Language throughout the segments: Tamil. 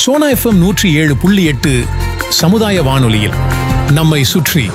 சோனா எஃப்எம் நூற்றி ஏழு புள்ளி எட்டு சமுதாய வானொலியில் நம்மை சுற்றி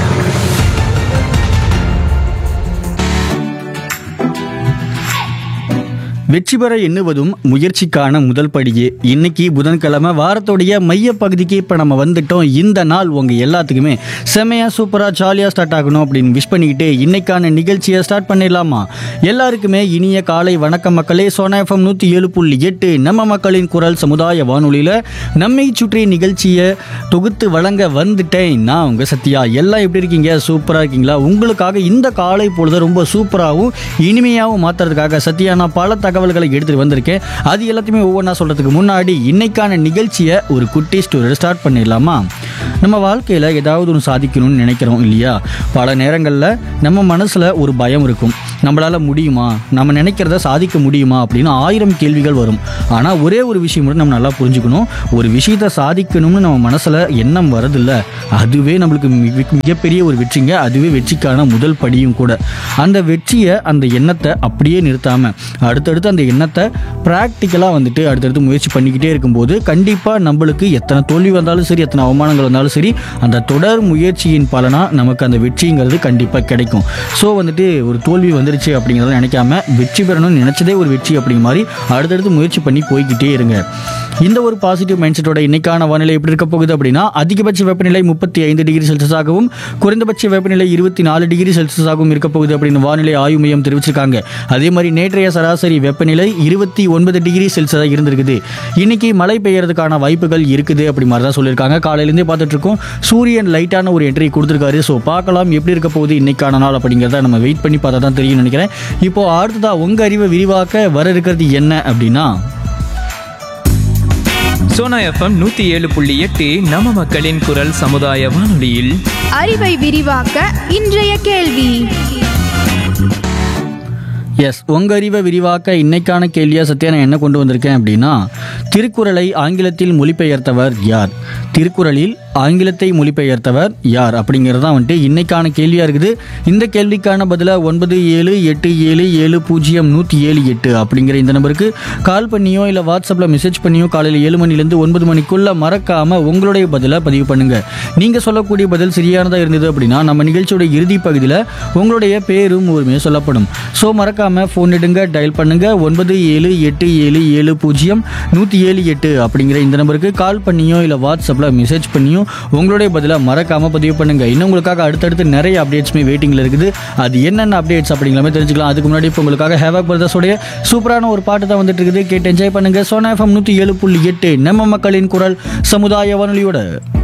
வெற்றி பெற எண்ணுவதும் முயற்சிக்கான முதல் படியே இன்னைக்கு புதன்கிழமை வாரத்துடைய மைய பகுதிக்கு இப்போ நம்ம வந்துட்டோம் இந்த நாள் உங்க எல்லாத்துக்குமே செமையா சூப்பரா ஜாலியாக ஸ்டார்ட் ஆகணும் அப்படின்னு விஷ் பண்ணிக்கிட்டு இன்னைக்கான நிகழ்ச்சியை ஸ்டார்ட் பண்ணிடலாமா எல்லாருக்குமே இனிய காலை வணக்கம் மக்களே சோனா எஃப்எம் நூற்றி ஏழு புள்ளி எட்டு நம்ம மக்களின் குரல் சமுதாய வானொலியில் நம்மை சுற்றி நிகழ்ச்சியை தொகுத்து வழங்க வந்துட்டேன் நான் உங்க சத்யா எல்லாம் எப்படி இருக்கீங்க சூப்பராக இருக்கீங்களா உங்களுக்காக இந்த காலை பொழுது ரொம்ப சூப்பராகவும் இனிமையாகவும் மாற்றுறதுக்காக சத்யா நான் பல தகவல்களை எடுத்துகிட்டு வந்திருக்கேன் அது எல்லாத்தையுமே ஒவ்வொன்றா சொல்கிறதுக்கு முன்னாடி இன்னைக்கான நிகழ்ச்சியை ஒரு குட்டி ஸ்டோரி ஸ்டார்ட் பண்ணிடலாமா நம்ம வாழ்க்கையில் ஏதாவது ஒன்று சாதிக்கணும்னு நினைக்கிறோம் இல்லையா பல நேரங்களில் நம்ம மனசில் ஒரு பயம் இருக்கும் நம்மளால் முடியுமா நம்ம நினைக்கிறத சாதிக்க முடியுமா அப்படின்னு ஆயிரம் கேள்விகள் வரும் ஆனால் ஒரே ஒரு விஷயம் மட்டும் நம்ம நல்லா புரிஞ்சுக்கணும் ஒரு விஷயத்தை சாதிக்கணும்னு நம்ம மனசில் எண்ணம் வரதில்ல அதுவே நம்மளுக்கு மிக- மிகப்பெரிய ஒரு வெற்றிங்க அதுவே வெற்றிக்கான முதல் படியும் கூட அந்த வெற்றியை அந்த எண்ணத்தை அப்படியே நிறுத்தாமல் அடுத்தடுத்து அந்த எண்ணத்தை ப்ராக்டிக்கலாக வந்துட்டு அடுத்தடுத்து முயற்சி பண்ணிக்கிட்டே இருக்கும்போது கண்டிப்பாக நம்மளுக்கு எத்தனை தோல்வி வந்தாலும் சரி எத்தனை அவமானங்கள் வந்தாலும் சரி அந்த தொடர் முயற்சியின் பலனாக நமக்கு அந்த வெற்றிங்கிறது கண்டிப்பாக கிடைக்கும் ஸோ வந்துட்டு ஒரு தோல்வி வந்துருச்சு அப்படிங்கிறத நினைக்காம வெற்றி பெறணும்னு நினச்சதே ஒரு வெற்றி அப்படிங்கிற மாதிரி அடுத்தடுத்து முயற்சி பண்ணி போய்கிட்டே இருங்க இந்த ஒரு பாசிட்டிவ் மைண்ட் செட்டோட இன்னைக்கான வானிலை எப்படி இருக்க போகுது அப்படின்னா அதிகபட்ச வெப்பநிலை முப்பத்தி ஐந்து டிகிரி செல்சியஸாகவும் குறைந்தபட்ச வெப்பநிலை இருபத்தி நாலு டிகிரி செல்சியஸாகவும் இருக்க போகுது அப்படின்னு வானிலை ஆய்வு மையம் தெரிவிச்சிருக்காங்க அதே மாதிரி நேற்றைய சராசரி வெப்பநிலை இருபத்தி ஒன்பது டிகிரி செல்சியஸாக இருந்திருக்குது இன்னைக்கு மழை பெய்யறதுக்கான வாய்ப்புகள் இருக்குது அப்படி மாதிரி தான் சொல்லியிருக்காங்க காலையிலேருந்தே பார்த்துட்டு இருக்கோம் சூரியன் லைட்டான ஒரு என்ட்ரி கொடுத்துருக்காரு ஸோ பார்க்கலாம் எப்படி இருக்க போகுது இன்னைக்கான நாள் அப்படிங்கிறத நம்ம வெயிட் பண்ணி பார்த்தா தான் தெரியும்னு நினைக்கிறேன் இப்போ அடுத்ததா உங்க அறிவை விரிவாக்க வர இருக்கிறது என்ன அப்படின்னா சோனா எஃப்எம் நூத்தி ஏழு புள்ளி எட்டு நம்ம மக்களின் குரல் சமுதாய வானொலியில் அறிவை விரிவாக்க இன்றைய கேள்வி எஸ் உங்க அறிவை விரிவாக்க இன்னைக்கான கேள்வியா சத்யா நான் என்ன கொண்டு வந்திருக்கேன் அப்படின்னா திருக்குறளை ஆங்கிலத்தில் மொழிபெயர்த்தவர் யார் திருக்குறளில் ஆங்கிலத்தை மொழிபெயர்த்தவர் யார் அப்படிங்கிறது தான் வந்துட்டு இன்னைக்கான கேள்வியா இருக்குது இந்த கேள்விக்கான பதிலா ஒன்பது ஏழு எட்டு ஏழு ஏழு பூஜ்ஜியம் நூற்றி ஏழு எட்டு அப்படிங்கிற இந்த நம்பருக்கு கால் பண்ணியோ இல்லை வாட்ஸ்அப்பில் மெசேஜ் பண்ணியோ காலையில் ஏழு மணிலேருந்து ஒன்பது மணிக்குள்ள மறக்காம உங்களுடைய பதிலை பதிவு பண்ணுங்க நீங்க சொல்லக்கூடிய பதில் சரியானதா இருந்தது அப்படின்னா நம்ம நிகழ்ச்சியோட இறுதி பகுதியில் உங்களுடைய பேரும் ஊருமே சொல்லப்படும் ஸோ மறக்காம ஃபோன் எடுங்க டயல் பண்ணுங்க ஒன்பது ஏழு எட்டு ஏழு ஏழு பூஜ்ஜியம் நூற்றி ஏழு எட்டு அப்படிங்கிற இந்த நம்பருக்கு கால் பண்ணியோ இல்லை வாட்ஸ்அப்பில் மெசேஜ் பண்ணியோ உங்களுடைய பதிலை மறக்காம பதிவு பண்ணுங்க இன்னும் உங்களுக்காக அடுத்தடுத்து நிறைய அப்டேட்ஸுமே வெயிட்டிங்கில் இருக்குது அது என்னென்ன அப்டேட்ஸ் அப்படிங்கிறமே தெரிஞ்சுக்கலாம் அதுக்கு முன்னாடி இப்போ உங்களுக்காக ஹேவாக் பிரதர்ஸோடைய சூப்பரான ஒரு பாட்டு தான் வந்துட்டு இருக்குது கேட்டு என்ஜாய் பண்ணுங்க சோனா எஃப்எம் நூற்றி ஏழு புள்ளி எட்டு நம்ம மக்களின் குரல் சமுதாய வானொலியோட